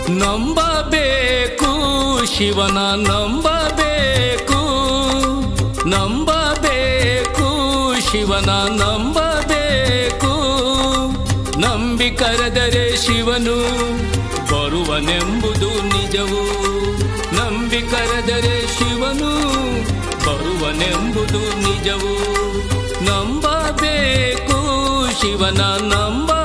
ನಂಬಬೇಕು ಶಿವನ ನಂಬಬೇಕು ನಂಬಬೇಕು ಶಿವನ ನಂಬಬೇಕು ನಂಬಿ ಕರೆದರೆ ಶಿವನು ಬರುವನೆಂಬುದು ನಿಜವು ನಂಬಿ ಕರೆದರೆ ಶಿವನು ಬರುವನೆಂಬುದು ನಿಜವು ನಂಬಬೇಕು ಶಿವನ ನಂಬ